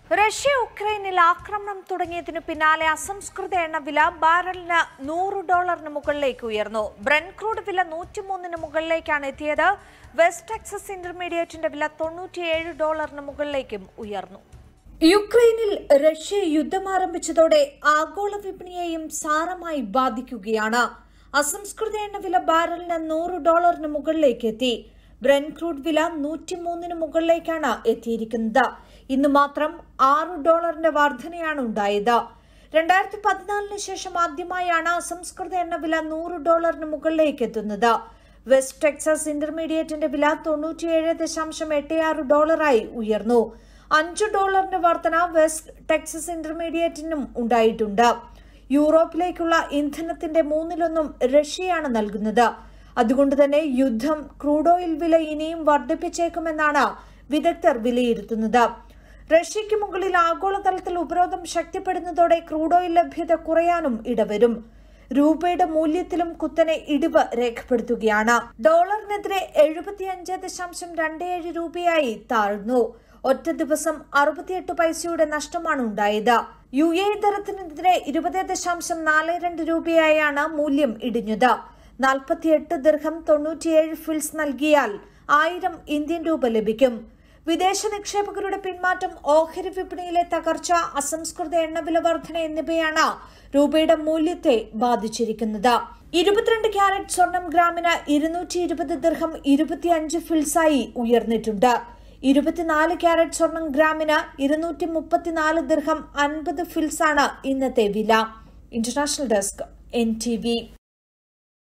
Russia ഉക്രൈനിൽ ആക്രമണം തുടങ്ങിയതിനു പിന്നാലെ അസംസ്കൃത എണ്ണ വില ബാരലിന് നൂറ് ഡോളറിന് മുകളിലേക്ക് ഉയർന്നു ബ്രൻ ക്രൂഡ് വില നൂറ്റിമൂന്നിന് മുകളിലേക്കാണ് എത്തിയത് വെസ്റ്റ് ടെക്സസ് ഇന്റർമീഡിയറ്റിന്റെ വില തൊണ്ണൂറ്റിയേഴ് ഡോളറിന് മുകളിലേക്കും ഉയർന്നു യുക്രൈനിൽ റഷ്യ യുദ്ധം ആരംഭിച്ചതോടെ ആഗോള വിപണിയെയും സാരമായി ബാധിക്കുകയാണ് അസംസ്കൃത എണ്ണ വില ബാരലിന് നൂറ് ഡോളറിന് മുകളിലേക്ക് എത്തി ബ്രൻ ക്രൂഡ് വില നൂറ്റിമൂന്നിന് മുകളിലേക്കാണ് എത്തിയിരിക്കുന്നത് ഇന്ന് മാത്രം ആറ് ഡോളറിന്റെ വർധനയാണ് ഉണ്ടായത് രണ്ടായിരത്തി പതിനാലിന് ശേഷം ആദ്യമായാണ് അസംസ്കൃത എണ്ണ വില നൂറ് ഡോളറിന് മുകളിലേക്ക് എത്തുന്നത് വെസ്റ്റ് ടെക്സസ് ഇന്റർമീഡിയറ്റിന്റെ വില തൊണ്ണൂറ്റിയേഴ് ദശാംശം എട്ട് ആറ് ഡോളറായി ഉയർന്നു അഞ്ച് ഡോളറിന്റെ വർധന വെസ്റ്റ് ടെക്സസ് ഇന്റർമീഡിയറ്റിനും ഉണ്ടായിട്ടുണ്ട് യൂറോപ്പിലേക്കുള്ള ഇന്ധനത്തിന്റെ മൂന്നിലൊന്നും റഷ്യയാണ് നൽകുന്നത് അതുകൊണ്ട് തന്നെ യുദ്ധം ക്രൂഡ് ഓയിൽ വില ഇനിയും വർദ്ധിപ്പിച്ചേക്കുമെന്നാണ് വിദഗ്ധർ വിലയിരുത്തുന്നത് റഷ്യയ്ക്ക് മുകളിൽ ആഗോളതലത്തിൽ ഉപരോധം ശക്തിപ്പെടുന്നതോടെ ക്രൂഡ് ഓയിൽ ലഭ്യത കുറയാനും ഇടവരും രൂപയുടെ മൂല്യത്തിലും കുത്തനെ ഇടിവ് രേഖപ്പെടുത്തുകയാണ് ഡോളറിനെതിരെ എഴുപത്തിയഞ്ച് ദശാംശം രണ്ട് ഏഴ് രൂപയായി താഴ്ന്നു ഒറ്റ ദിവസം അറുപത്തിയെട്ട് പൈസയുടെ നഷ്ടമാണ് ഉണ്ടായത് യു എ ദരത്തിനെതിരെ ഇരുപത് ദശാംശം നാല് രണ്ട് രൂപയായാണ് മൂല്യം ഇടിഞ്ഞത് നാൽപ്പത്തിയെട്ട് ദീർഘം തൊണ്ണൂറ്റിയേഴ് ഫിൽസ് നൽകിയാൽ ആയിരം ഇന്ത്യൻ രൂപ ലഭിക്കും വിദേശ നിക്ഷേപകരുടെ പിന്മാറ്റം ഓഹരി വിപണിയിലെ തകർച്ച അസംസ്കൃത എണ്ണവില വർധന എന്നിവയാണ് രൂപയുടെ മൂല്യത്തെ ബാധിച്ചിരിക്കുന്നത് ഇരുപത്തിരണ്ട് ക്യാരറ്റ് സ്വർണം ഗ്രാമിന് ഇരുന്നൂറ്റി ഇരുപത് ദീർഘം ഇരുപത്തിയഞ്ച് ഫിൽസായി ഉയർന്നിട്ടുണ്ട് ഇരുപത്തിനാല് ക്യാരറ്റ് സ്വർണം ഗ്രാമിന് ഇരുന്നൂറ്റി മുപ്പത്തിനാല് ദീർഘം അൻപത് ഫിൽസാണ് ഇന്നത്തെ വില international desk N T V